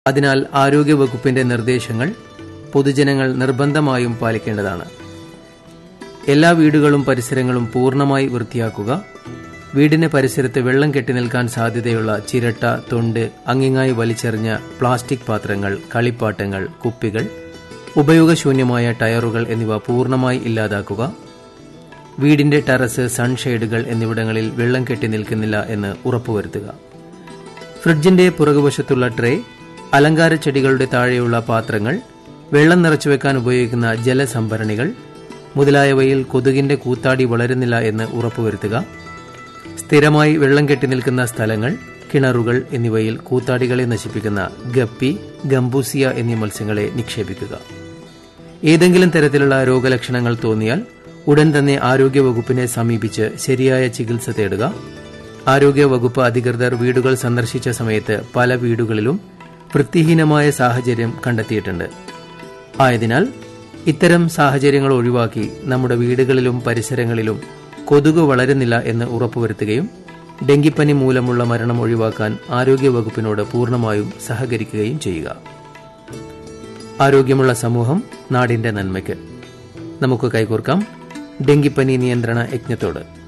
അതിനാൽ ആരോഗ്യവകുപ്പിന്റെ നിർദ്ദേശങ്ങൾ പൊതുജനങ്ങൾ നിർബന്ധമായും പാലിക്കേണ്ടതാണ് എല്ലാ വീടുകളും പരിസരങ്ങളും പൂർണ്ണമായി വൃത്തിയാക്കുക വീടിന്റെ പരിസരത്ത് വെള്ളം കെട്ടിനിൽക്കാൻ സാധ്യതയുള്ള ചിരട്ട തൊണ്ട് അങ്ങിങ്ങായി വലിച്ചെറിഞ്ഞ പ്ലാസ്റ്റിക് പാത്രങ്ങൾ കളിപ്പാട്ടങ്ങൾ കുപ്പികൾ ഉപയോഗശൂന്യമായ ടയറുകൾ എന്നിവ പൂർണ്ണമായി ഇല്ലാതാക്കുക വീടിന്റെ ടെറസ് സൺഷെയ്ഡുകൾ എന്നിവിടങ്ങളിൽ വെള്ളം കെട്ടി നിൽക്കുന്നില്ല എന്ന് ഉറപ്പുവരുത്തുക ഫ്രിഡ്ജിന്റെ പുറകുവശത്തുള്ള ട്രേ അലങ്കാര ചെടികളുടെ താഴെയുള്ള പാത്രങ്ങൾ വെള്ളം നിറച്ചുവെക്കാൻ ഉപയോഗിക്കുന്ന ജലസംഭരണികൾ മുതലായവയിൽ കൊതുകിന്റെ കൂത്താടി വളരുന്നില്ല എന്ന് ഉറപ്പുവരുത്തുക സ്ഥിരമായി വെള്ളം കെട്ടി നിൽക്കുന്ന സ്ഥലങ്ങൾ കിണറുകൾ എന്നിവയിൽ കൂത്താടികളെ നശിപ്പിക്കുന്ന ഗപ്പി ഗംബൂസിയ എന്നീ മത്സ്യങ്ങളെ നിക്ഷേപിക്കുക ഏതെങ്കിലും തരത്തിലുള്ള രോഗലക്ഷണങ്ങൾ തോന്നിയാൽ ഉടൻ തന്നെ ആരോഗ്യവകുപ്പിനെ സമീപിച്ച് ശരിയായ ചികിത്സ തേടുക ആരോഗ്യവകുപ്പ് അധികൃതർ വീടുകൾ സന്ദർശിച്ച സമയത്ത് പല വീടുകളിലും വൃത്തിഹീനമായ സാഹചര്യം കണ്ടെത്തിയിട്ടുണ്ട് ആയതിനാൽ ഇത്തരം സാഹചര്യങ്ങൾ ഒഴിവാക്കി നമ്മുടെ വീടുകളിലും പരിസരങ്ങളിലും കൊതുക് വളരുന്നില്ല എന്ന് ഉറപ്പുവരുത്തുകയും ഡെങ്കിപ്പനി മൂലമുള്ള മരണം ഒഴിവാക്കാൻ ആരോഗ്യവകുപ്പിനോട് പൂർണ്ണമായും സഹകരിക്കുകയും ചെയ്യുക ആരോഗ്യമുള്ള സമൂഹം നാടിന്റെ നന്മയ്ക്ക് നമുക്ക് കൈകോർക്കാം ഡെങ്കിപ്പനി നിയന്ത്രണ യജ്ഞത്തോട്